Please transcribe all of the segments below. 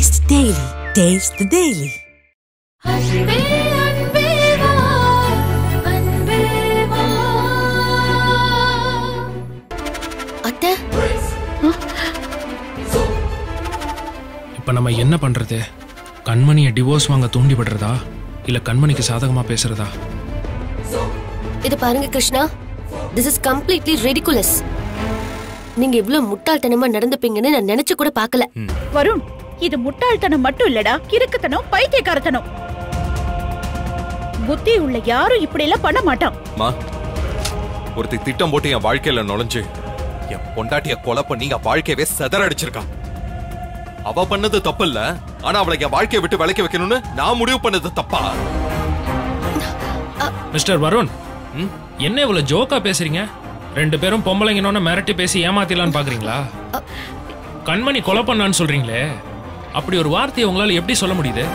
Taste the Daily. Taste the Daily. அன்பே அன்பே வா அன்பே வா அத்தை இப்போ நம்ம என்ன பண்றது கண்மணியை டிவோர்ஸ் வாங்க தூண்டி விடுறதா இல்ல கண்மணிக்கு சாதகமா பேசுறதா இது பாருங்க Krishna this is completely ridiculous நீங்க இவ்ளோ முட்டாள்தனமா நடந்துப்பீங்கன்னு நான் நினைச்சு கூட பார்க்கல வருண் இது முட்டாள்தனம் மட்டும் இல்லடா கிறுக்குத்தனம் பைத்தியக்காரத்தனம் புத்தி உள்ள யாரும் இப்படி எல்லாம் பண்ண மாட்டான் மா ஒருத்தி திட்டம் போட்டு என் வாழ்க்கையில நுழைஞ்சு என் பொண்டாட்டிய கொலை பண்ணி என் வாழ்க்கையவே செதறடிச்சிருக்கா அவ பண்ணது தப்பு இல்ல ஆனா அவளை என் வாழ்க்கையை விட்டு விலக்கி வைக்கணும்னு நான் முடிவு பண்ணது தப்பா மிஸ்டர் வருண் ம்? என்ன இவ்வளவு ஜோக்கா பேசுறீங்க ரெண்டு பேரும் பொம்பளைங்கன்னு மிரட்டி பேசி ஏமாத்திடலான்னு பாக்குறீங்களா கண்மணி கொலை பண்ணான்னு சொல்றீங்களே அப்படி ஒரு வார்த்தையை உங்களால எப்படி சொல்ல முடியுது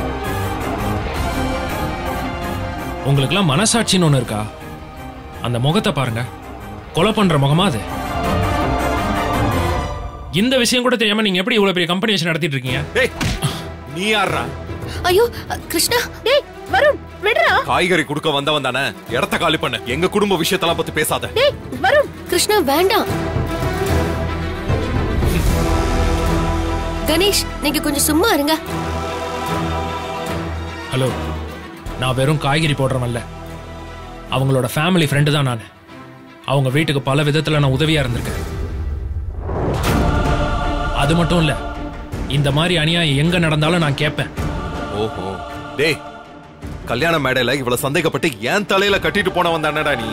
உங்களுக்குலாம் மனசாட்சின்னு ஒண்ணு இருக்கா அந்த முகத்தை பாருங்க கொலை பண்ற முகமா அது இந்த விஷயம் கூட தெரியாம நீங்க எப்படி இவ்வளவு பெரிய கம்பெனி வச்சு நடத்திட்டு இருக்கீங்க ஏய் நீ யாரா ஐயோ அ, கிருஷ்ணா டேய் வருண் விடுறா காய்கறி கொடுக்க வந்தவன் தானே இடத்த காலி பண்ண எங்க குடும்ப விஷயத்தெல்லாம் பத்தி பேசாத டேய் வருண் கிருஷ்ணா வேண்டாம் கணேஷ் நீங்க கொஞ்சம் சும்மா இருங்க ஹலோ நான் வெறும் காய்கறி போடுறவன்ல அவங்களோட ஃபேமிலி ஃப்ரெண்டு தான் நான் அவங்க வீட்டுக்கு பல விதத்துல நான் உதவியா இருந்திருக்கேன் அது மட்டும் இல்ல இந்த மாதிரி அநியாயம் எங்க நடந்தாலும் நான் கேட்பேன் ஓஹோ டேய் கல்யாண மேடையில இவ்வளவு சந்தேகப்பட்டு ஏன் தலையில கட்டிட்டு போனவன் தானடா நீ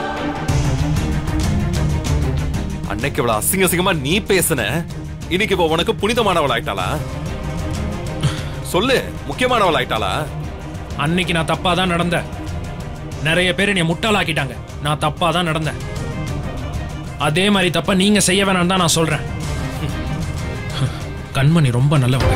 அன்னைக்கு இவ்வளவு அசிங்க அசிங்கமா நீ பேசுன இன்னைக்கு இவ உனக்கு புனிதமானவள் ஆயிட்டாளா சொல்லு முக்கியமானவள் ஆயிட்டாளா அன்னைக்கு நான் தப்பா தான் நடந்தேன் நிறைய பேர் என்னை முட்டாளாக்கிட்டாங்க நான் தப்பா தான் நடந்தேன் அதே மாதிரி தப்ப நீங்க செய்ய வேணாம் தான் நான் சொல்றேன் கண்மணி ரொம்ப நல்லவங்க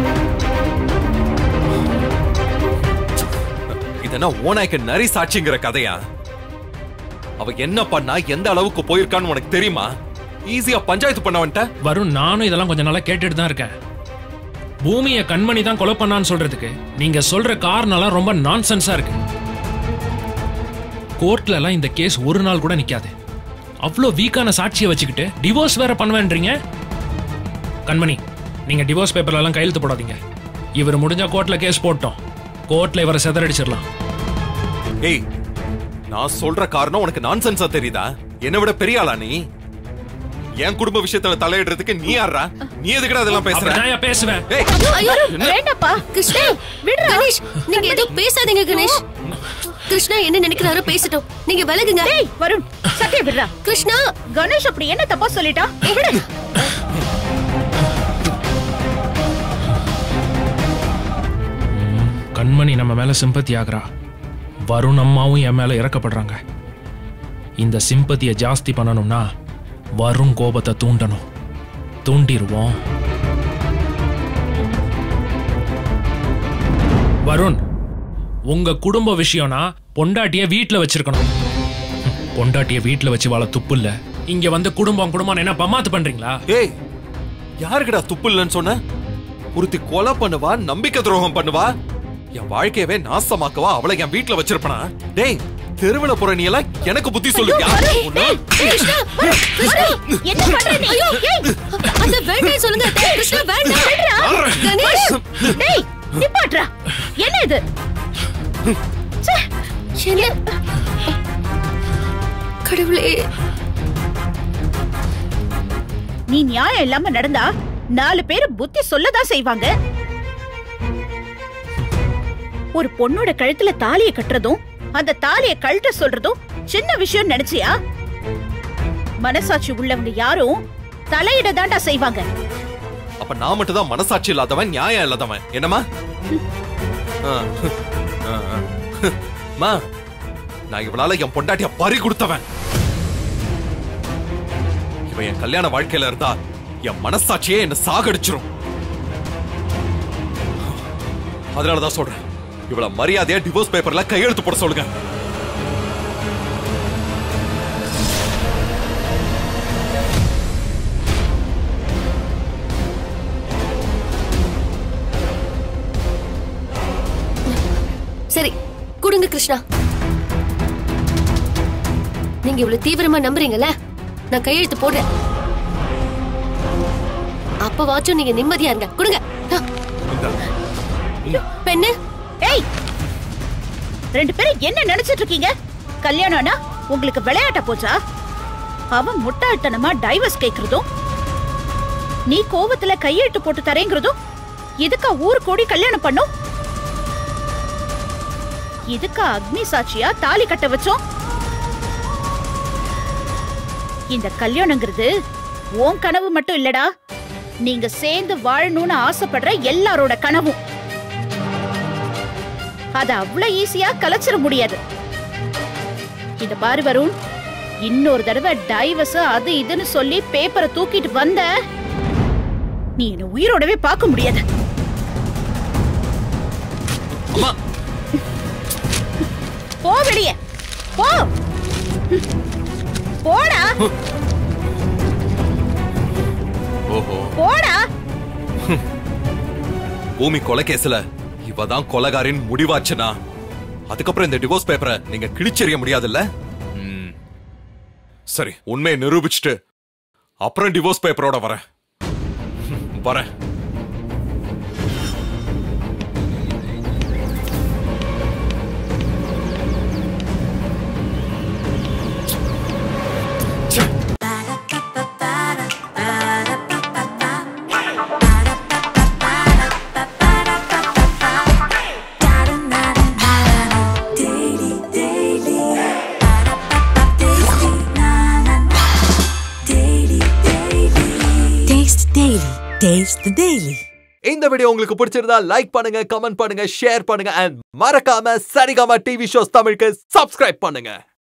இதென்ன ஓனாய்க்கு நரி சாட்சிங்கிற கதையா அவ என்ன பண்ணா எந்த அளவுக்கு போயிருக்கான்னு உனக்கு தெரியுமா ஈஸியா பஞ்சாயத்து பண்ண வந்துட்ட வருண் நானும் இதெல்லாம் கொஞ்ச நாளா கேட்டுட்டு தான் இருக்கேன் பூமியை கண்மணி தான் கொலை பண்ணான்னு சொல்றதுக்கு நீங்க சொல்ற காரணம்லாம் ரொம்ப நான்சென்ஸா இருக்கு கோர்ட்ல எல்லாம் இந்த கேஸ் ஒரு நாள் கூட நிக்காது அவ்வளோ வீக்கான சாட்சியை வச்சுக்கிட்டு டிவோர்ஸ் வேற பண்ணுவேன்றீங்க கண்மணி நீங்க டிவோர்ஸ் பேப்பர்ல எல்லாம் கையெழுத்து போடாதீங்க இவர் முடிஞ்சா கோர்ட்ல கேஸ் போட்டோம் கோர்ட்ல இவரை செதறடிச்சிடலாம் ஏய் நான் சொல்ற காரணம் உனக்கு நான்சென்ஸா தெரியுதா என்னை விட பெரிய ஆளா நீ என் குடும்ப விஷயத்துல தலையிடுறதுக்கு நீ யாரா நீ எதுக்குடா அதெல்லாம் பேசுற அப்படிதான் நான் பேசுவேன் ஏய் ஐயோ வேண்டாப்பா கிருஷ்ணா விடுறா. கணேஷ் நீங்க எதுவும் பேசாதீங்க கணேஷ் கிருஷ்ணா என்ன நினைக்கிறாரோ பேசட்டும் நீங்க விலகுங்க டேய் வருண் சத்திய விடுறா கிருஷ்ணா கணேஷ் அப்படி என்ன தப்பா சொல்லிட்டா விடு கண்மணி நம்ம மேல சிம்பத்தி ஆகுறா வருண் அம்மாவும் என் மேல இறக்கப்படுறாங்க இந்த சிம்பத்தியை ஜாஸ்தி பண்ணணும்னா வருண் கோபத்தை தூண்டணும் தூண்டிடுவோம் வருண் உங்க குடும்ப விஷயம்னா பொண்டாட்டிய வீட்ல வச்சிருக்கணும் ஹம், பொண்டாட்டிய வீட்ல வச்சு வாழ துப்பு இல்ல இங்க வந்து குடும்பம் குடும்பம் என்ன பமாத்து பண்றீங்களா ஏய் யாருக்குடா துப்பு இல்லைன்னு சொன்ன ஒருத்தி கொலை பண்ணுவா நம்பிக்கை துரோகம் பண்ணுவா என் வாழ்க்கையவே நாசமாக்கவா அவளை என் வீட்டுல வச்சிருப்பனா டேய் தெருவுல போற நீ எல்லாம் எனக்கு புத்தி சொல்லு யாரு உன்னை? கிருஷ்ணா கிருஷ்ணா என்ன பண்ற நீ ஏய், அந்த வேண்டாம் சொல்லுங்க கிருஷ்ணா வேண்டாம் கணேஷ் டேய் நிப்பாட்றா என்ன இது ச்சே, என்ன கடவுளே நீ நியாயம் இல்லாம நடந்தா நாலு பேர் புத்தி சொல்லதான் செய்வாங்க ஒரு பொண்ணோட கழுத்துல தாலிய கட்டுறதும் அந்த தாலிய கழட்ட சொல்றதும் சின்ன விஷயம் நினைச்சியா மனசாட்சி உள்ளவங்க யாரும் தலையிட தாண்டா செய்வாங்க அப்ப நான் மட்டும் தான் மனசாட்சி இல்லாதவன் நியாயம் இல்லாதவன் என்னமா ஆ, ஆ, ஆ. மா நான் இவளால என் பொண்டாட்டிய பறி கொடுத்தவன் இவன் என் கல்யாண வாழ்க்கையில இருந்தா என் மனசாட்சியே என்ன சாகடிச்சிரும் அதனாலதான் சொல்றேன் இவள மரியாதையா டிவோர்ஸ் பேப்பர்ல கையெழுத்து போட சொல்லுங்க கிருஷ்ணா நீங்க இவ்வளவு தீவிரமா நம்புறீங்கல்ல நான் கையெழுத்து போடுறேன் அப்பவாச்சும் நீங்க நிம்மதியா இருங்க கொடுங்க ஆ, இந்தா. பெண்ணு ஏய் ரெண்டு பேரும் என்ன நினைச்சிட்டு இருக்கீங்க கல்யாணம்னா உங்களுக்கு விளையாட்ட போச்சா அவன் முட்டாள்தனமா டைவர்ஸ் கேக்குறதும் நீ கோவத்துல கையெழுத்து போட்டு தரேங்கிறதும் இதுக்கா ஊர் கூடி கல்யாணம் பண்ணும் இதுக்கா அக்னி சாட்சியா தாலி கட்ட வச்சோம் இந்த கல்யாணங்கிறது உன் கனவு மட்டும் இல்லடா நீங்க சேர்ந்து வாழணும்னு ஆசைப்படுற எல்லாரோட கனவும் அத அவ்வளவு ஈஸியா கலைச்சிட முடியாது இந்த பாரு வருண் இன்னொரு தடவை டைவர்ஸ் அது இதுன்னு சொல்லி பேப்பரை தூக்கிட்டு வந்த நீ என்ன உயிரோடவே பார்க்க முடியாது அம்மா போ வெளியே போ போடா ஓஹோ போடா பூமி கொலை கேஸ்ல இவ தான் கொலகாரின் முடிவாச்சுனா அதுக்கப்புறம் இந்த டிவோர்ஸ் பேப்பரை நீங்க கிழிச்செறிய முடியாதுல்ல ம். சரி உண்மையை நிரூபிச்சுட்டு அப்புறம் டிவோர்ஸ் பேப்பரோட வரேன் வரேன் Taste Daily. Taste the Daily. இந்த வீடியோ உங்களுக்கு பிடிச்சிருந்தா லைக் பண்ணுங்க கமெண்ட் பண்ணுங்க ஷேர் பண்ணுங்க அண்ட் மறக்காம சரிகமா டிவி ஷோஸ் தமிழுக்கு சப்ஸ்கிரைப் பண்ணுங்க